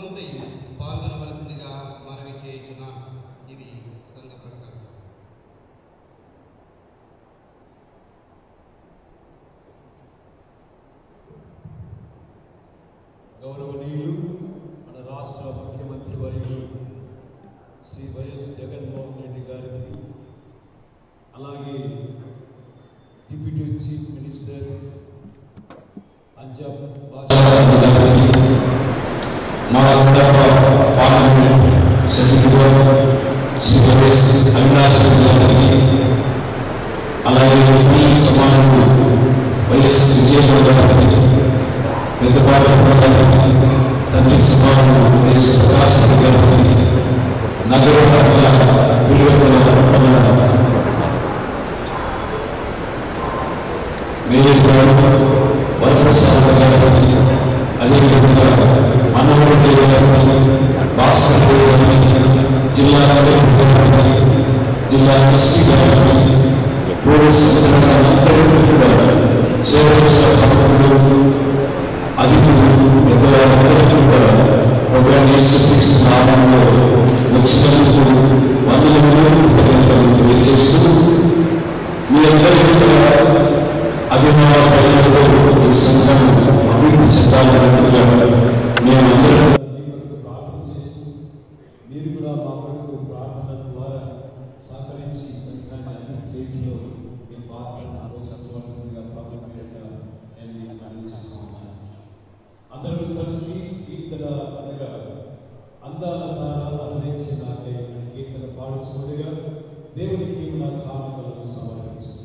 అంతయు పాల్గొనవలసిందిగా మనవి చేయుచున్నాం ఇది సంఘ ప్రకటన గౌరవనీయులు మన రాష్ట్ర ముఖ్యమంత్రి వర్యులు శ్రీ వైఎస్ జగన్మోహన్ రెడ్డి గారికి అలాగే deputy chief minister Anjab Basha గారికి మా కడప పార్లమెంట్ సభ్యులు శ్రీ వైఎస్ అవినాష్ గారికి అలాగే ఈ సమానుడు వైఎస్ విజయనగర గారికి పెద్దపాటి గారికి తండ్రి సమానుడు వైఎస్ ప్రకాశ్ గారికి నగర విలువల మేయర్ గారు వరప్రసాద్ గారికి అదేవిధంగా మనోహర్ గారికి భాస్కర్ గారికి జిల్లా కలెక్టర్ గారికి జిల్లా ఎస్పీ గారికి పోలీస్ అందరికీ కూడా సేవలు అతిథులు పెద్దవారందరికీ కూడా ప్రోగ్రామ్ నామంలో వచ్చినందుకు వందల మిలియన్లు తెలియజేస్తూ మీ అందరికీ కూడా అభిమానులతో ఈ సంఘం అభివృద్ధి చెందాలన్నట్టుగా మేమందరం మీ కొరకు ప్రార్థన చేస్తూ మీరు కూడా మా కొరకు ప్రార్థన ద్వారా సహకరించి ఈ సంఘాన్ని అభివృద్ధి చేయడంలో మీ పాత్రను పోషించవలసిందిగా ప్రభుత్వంగా నేను మీకు మనవి చేస్తున్నాను అందరూ కలిసి కీర్తన అనగా అందాల అందించి నాకే కీర్తన పాడుచుండగా దేవునికి నా కానుకలను సమర్పించుతాను